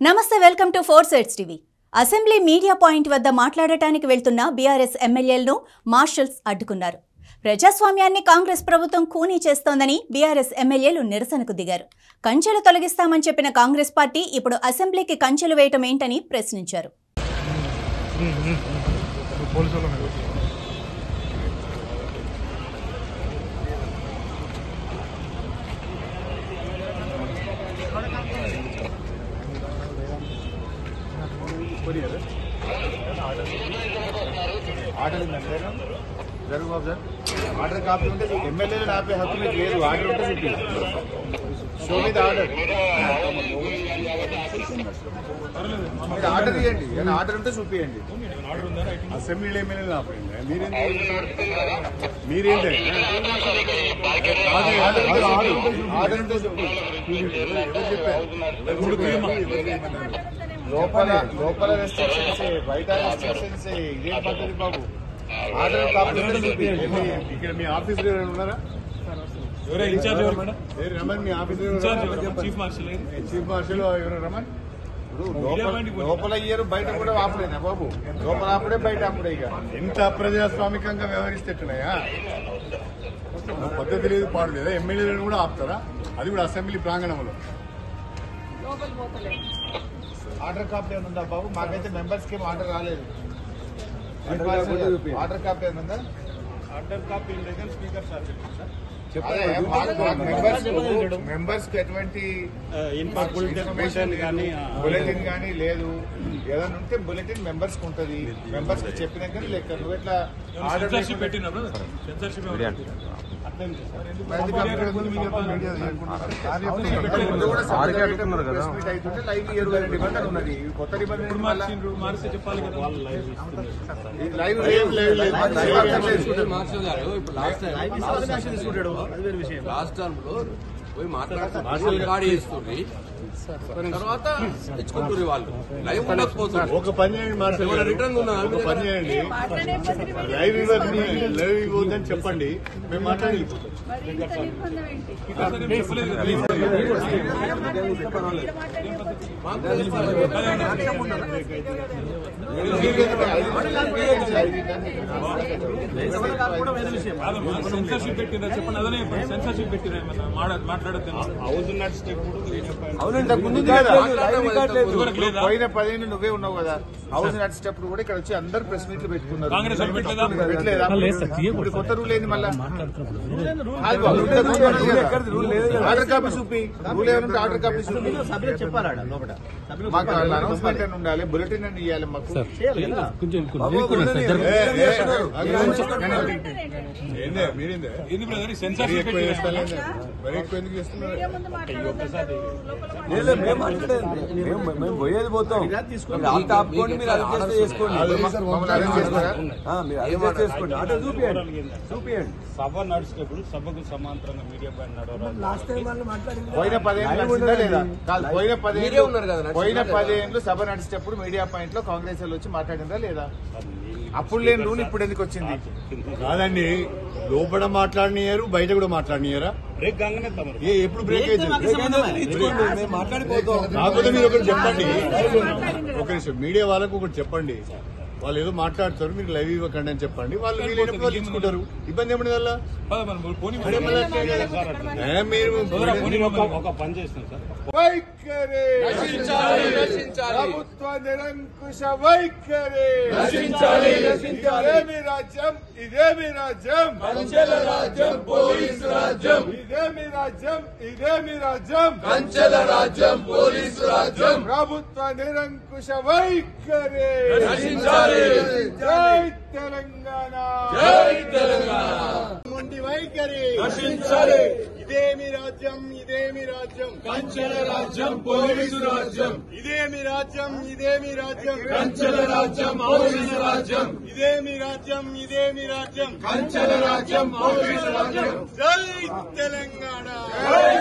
నమస్తే welcome to four sides TV assembly media point వద్ద మాట్లాడటానికి వెళ్తున్న బీఆర్ఎస్ ఎమ్మెల్యేలను మార్షల్స్ అడ్డుకున్నారు ప్రజాస్వామ్యాన్ని కాంగ్రెస్ ప్రభుత్వం కూనీ చేస్తోందని బీఆర్ఎస్ ఎమ్మెల్యేలు నిరసనకు దిగారు కంచెలు తొలగిస్తామని చెప్పిన కాంగ్రెస్ పార్టీ ఇప్పుడు అసెంబ్లీకి కంచెలు వేయటం ఏంటని ప్రశ్నించారు పోలీసు వాళ్ళ మీద ఆర్డర్ ఉందంటే జరుగు బాబు సార్ ఆర్డర్ కాపీ ఉంటే ఎమ్మెల్యేలు ఆపే హక్కు మీకు లేదు ఆర్డర్ ఉంటే చెప్పి షో మీద ఆర్డర్ మీరు ఆర్డర్ ఇవ్వండి ఏదైనా ఆర్డర్ ఉంటే చూపియండి అసెంబ్లీలో ఎమ్మెల్యేలు ఆపండి మీరేం మీరేంటే ఆర్డర్ ఉంటే చూపి ఎవరు చెప్పారు లోపల లోపల రెస్ట్రిక్షన్స్ బయట రెస్ట్రిక్షన్స్ ఇదేం పద్ధతి బాబు ఆర్డర్ కాపీ ఉంటే చూపియండి ఇక్కడ మీ ఆఫీసర్ ఎవరైనా ఉన్నారా ఎవరే ఇన్ఛార్జ్ ఎవరు మేడం ఏరు రమణ్ మీ ఆఫీసర్ ఇన్ఛార్జ్ ఎవరు? ఎవరు చీఫ్ మార్షల్ ఏది? చీఫ్ మార్షల్ ఎవరు రమణ్ ఇప్పుడు లోపల లోపల ఇయ్యరు బయట కూడా ఆపలేనా బాబు లోపల ఆపడే బయట ఆపడే ఇక ఎంత అప్రజాస్వామికంగా వ్యవహరిస్తేట్టున్నాయా పద్ధతి లేదు పాడు లేదా ఎమ్మెల్యేలను కూడా ఆపుతారా అది కూడా అసెంబ్లీ ప్రాంగణంలో ఆర్డర్ కాపీ ఏమైనా ఉందా బాబు మాకైతే మెంబర్స్ కి ఏం ఆర్డర్ రాలేదు ఆర్డర్ కాపీ ఏమైనా ఉందా ఆర్డర్ కాపీ దగ్గర స్పీకర్ సార్ మెంబర్స్ కి ఎటువంటి ఇన్ఫార్మ్ బులెటిన్ కానీ బులెటిన్ కానీ లేదు ఏదైనా ఉంటే బులెటిన్ మెంబర్స్ కి ఉంటది మెంబర్స్ కి చెప్పినాక లెక్క నువ్వు ఎట్లా ఆర్డర్ సెన్సర్షిప్ పెట్టినా బ్రదర్ సెన్సర్షిప్ అర్థం సార్ ఎందుకు ముందు కూడా separate press meet అవుతుంటే లైవ్ ఇరవై రెండు నిబంధనలు ఉన్నది ఇవి కొత్త నిబంధనలు ఇప్పుడు మళ్ళా మార్చిండ్రు మారిస్తే చెప్పాలి కదా ఈ లైవ్ లేదు లేదు లేదు లైవ్ అర్థం లేదు. మార్షల్ గారు ఇప్పుడు లాస్ట్ టైం లాస్ట్ టర్మ్ లో పోయి మాట్లాడుతున్నారు రికార్డ్ చేస్తుంది తర్వాత తెచ్చుకుంటారు వాళ్ళు లైవ్ ఉండకపోతుంది ఒక పని చేయండి మార్షల్ ఏమైనా గారు. రిటర్న్ ఉందా? ఒక పని చేయండి లైవ్ ఇవ్వద్దు లైవ్ ఇవ్వద్దని చెప్పండి మేము మాట్లాడి చెప్పలేదు కదా కాదమ్మా సెన్సర్షిప్ పెట్టిందా చెప్పండి అదనే చెప్పండి సెన్సర్షిప్ పెట్టినా ఏమన్నా మాట్లా- మాట్లాడొద్దు హౌస్ ఇదివరకు లేదా పోయిన పదిహేను నువ్వే ఉన్నావు కదా హౌస్ నడిచేటప్పుడు కూడా ఇక్కడ వచ్చి అందరు ప్రెస్ మీట్లు పెట్టుకున్నారు కాంగ్రెస్ వాళ్ళు పెట్టలేదా? పెట్టలేదా ఇప్పుడు కొత్త రూల్ ఏంది మళ్ళా ఆగు, బాబు, ఇంత రూల్ ఉంది కదా. ఆర్డర్ కాపీ చూపి రూల్ ఏమంటే ఆర్డర్ కాపీ చూపి మాకు అనౌన్స్మెంట్ అని ఉండాలి బులెటిన్ అని ఇవ్వాలి మాకు ఏందే మీరేందే ఇది బ్రదర్ మరీ సెన్సర్షిప్ ఎక్కువ పెట్టినా చేస్తాలేందే మరీ ఎక్కువ ఎందుకు చేస్తున్నారు మేము పోయేది పోతాం మీరు అంత ఆపుకోండి మీరు అది చేస్తే చేసుకోండి మమ్మల్ని అరెస్ట్ చేస్తారా ఆ, మీరు అది చేస్తే చేసుకోండి అదే చూపియండి చూపియండి సభ నడిచేటప్పుడు సభకు సమాంతరంగా మీడియా పైన నడవరాదు పోయిన పదేళ్ళు నడిచిందా లేదా కాదు పోయిన మీరే పదేళ్ళు ఉన్నారు కదా నడిచిందా పోయిన లేదా? పదేళ్ళు సభ నడిచేటప్పుడు మీడియా పాయింట్ లో కాంగ్రెస్ వాళ్ళు వచ్చి మాట్లాడిందా లేదా అప్పుడు లేని రూల్ ఇప్పుడు ఎందుకు వచ్చింది కాదండి లోపల మాట్లాడినారు బయట కూడా మాట్లాడినారా బ్రేక్ కాగానే తమరు ఏ ఎప్పుడు బ్రేక్ అయింది ఇచ్చుకోండి మేము మాట్లాడిపోతాం కాకపోతే మీరు ఒకటి చెప్పండి ఒక నిమిషం మీడియా వాళ్ళకు ఒకటి చెప్పండి వాళ్ళు ఏదో మాట్లాడతారు మీరు లైవ్ ఇవ్వకండి అని చెప్పండి వాళ్ళు వీలైనప్పుడు వాళ్ళు ఇచ్చుకుంటారు ఇబ్బంది ఏమన్నా వల్ల పద మనం పోనీ అరే మళ్ళీ అట్లే కదా. ఏ మీరు పోనీ ఒక- ఒక పని చేస్తున్నాం సార్ వైఖరి ప్రభుత్వ నిరంకుశ వైఖరి ఇదేమి రాజ్యం ఇదేమి రాజ్యం కంచెల రాజ్యం పోలీసు రాజ్యం ఇదేమి రాజ్యం ఇదేమి రాజ్యం కంచెల రాజ్యం పోలీసు రాజ్యం ప్రభుత్వ నిరంకుశ వైఖరి జై తెలంగాణ జై తెలంగాణ మొండి వైఖరి రక్షించాలి ఇదేమి రాజ్యం ఇదేమి రాజ్యం కంచెల రాజ్యం పోలీసు రాజ్యం ఇదేమి రాజ్యం ఇదేమి రాజ్యం కంచెల రాజ్యం పోలీసు రాజ్యం ఇదేమి రాజ్యం ఇదేమి రాజ్యం కంచెల రాజ్యం పోలీసు రాజ్యం జై తెలంగాణ జై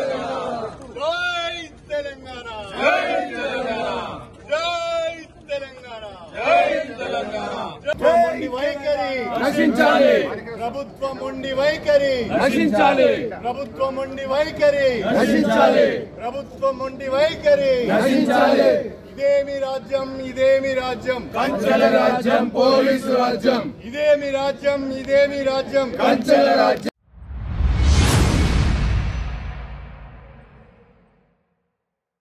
తెలంగాణ జై తెలంగాణ జై తెలంగాణ జై తెలంగాణ మొండి వైఖరి నశించాలి ప్రభుత్వం మొండి వైఖరి నశించాలి ప్రభుత్వం మొండి వైఖరి నశించాలి ప్రభుత్వం మొండి వైఖరి నశించాలి ఇదేమి రాజ్యం ఇదేమి రాజ్యం కంచెల రాజ్యం పోలీసు రాజ్యం ఇదేమి రాజ్యం ఇదేమి రాజ్యం కంచెల రాజ్యం